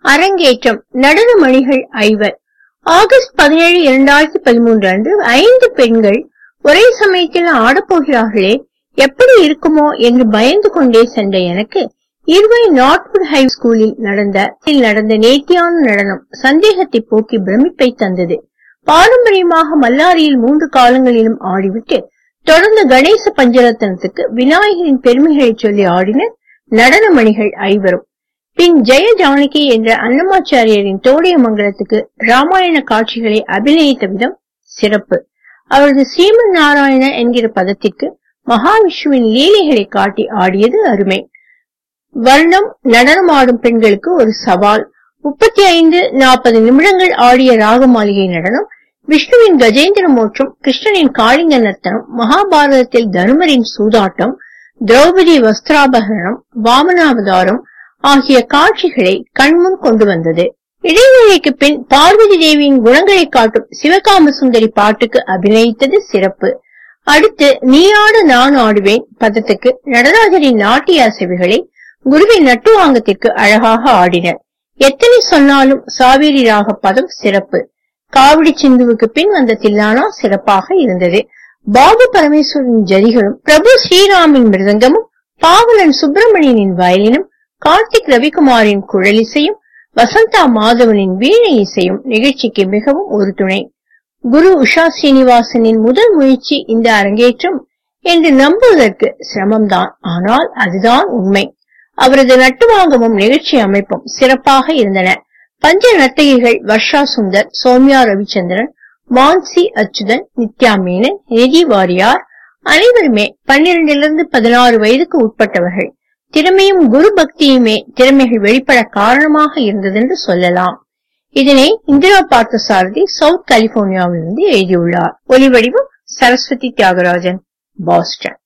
அரங்கேற்றம் நடன மணிகள் ஐவர் ஆகஸ்ட் பதினேழு இரண்டாயிரத்தி பதிமூன்று அன்று ஐந்து பெண்கள் ஒரே சமயத்தில் ஆடப்போகிறார்களே எப்படி இருக்குமோ என்று பயந்து கொண்டே சென்ற எனக்கு இருவை நார்த்வுட் ஹை ஸ்கூலில் நடந்த நடந்த நேர்த்தியான நடனம் சந்தேகத்தை போக்கி பிரமிப்பை தந்தது பாரம்பரியமாக மல்லாரியில் மூன்று காலங்களிலும் ஆடிவிட்டு தொடர்ந்து கணேச பஞ்சரத்னத்துக்கு விநாயகரின் பெருமைகளை சொல்லி ஆடினர் நடன மணிகள் ஐவரும் பின் ஜெய ஜானகி என்ற அன்னமாச்சாரியரின் தோடைய மங்கலத்துக்கு ராமாயண காட்சிகளை அபிநயித்த விதம் சிறப்பு அவரது ஸ்ரீமன் நாராயண என்கிற பதத்திற்கு மகாவிஷ்ணுவின் லீலைகளை காட்டி ஆடியது அருமை வருணம் நடனமாடும் பெண்களுக்கு ஒரு சவால் முப்பத்தி ஐந்து நாற்பது நிமிடங்கள் ஆடிய ராக மாளிகை நடனம் விஷ்ணுவின் கஜேந்திர மோட்சம் கிருஷ்ணனின் காளிங்க நர்த்தனம் மகாபாரதத்தில் தனுமரின் சூதாட்டம் திரௌபதி வஸ்திராபகரணம் வாமனாவதாரம் ஆகிய காட்சிகளை கண்முன் கொண்டு வந்தது இடைவேளைக்கு பின் பார்வதி தேவியின் குணங்களை காட்டும் சிவகாம சுந்தரி பாட்டுக்கு அபிநயித்தது சிறப்பு அடுத்து நீயாடு நான் ஆடுவேன் பதத்துக்கு நடராஜரின் நாட்டிய அசைவுகளை குருவின் நட்டுவாங்கத்திற்கு அழகாக ஆடினர் எத்தனை சொன்னாலும் சாவேரி ராக பதம் சிறப்பு காவடி சிந்துவுக்கு பின் வந்த தில்லானா சிறப்பாக இருந்தது பாபு பரமேஸ்வரன் ஜதிகளும் பிரபு ஸ்ரீராமின் மிருதங்கமும் பாவலன் சுப்பிரமணியனின் வயலினும் கார்த்திக் ரவிக்குமாரின் குழலிசையும் வசந்தா மாதவனின் வீணை இசையும் நிகழ்ச்சிக்கு மிகவும் ஒரு துணை குரு உஷா சீனிவாசனின் முதல் முயற்சி இந்த அரங்கேற்றம் என்று நம்புவதற்கு சிரமம்தான் ஆனால் அதுதான் உண்மை அவரது நட்டுவாங்கமும் நிகழ்ச்சி அமைப்பும் சிறப்பாக இருந்தன பஞ்ச நர்த்தகிகள் வர்ஷா சுந்தர் சௌமியா ரவிச்சந்திரன் மான்சி அச்சுதன் நித்யா மேனன் நிதி வாரியார் அனைவருமே பன்னிரண்டிலிருந்து பதினாறு வயதுக்கு உட்பட்டவர்கள் திறமையும் குரு பக்தியுமே திறமைகள் வெளிப்பட காரணமாக இருந்ததென்று சொல்லலாம் இதனை இந்திரா பார்த்தசாரதி சவுத் கலிபோர்னியாவிலிருந்து எழுதியுள்ளார் ஒலிவடிவம் சரஸ்வதி தியாகராஜன் பாஸ்டன்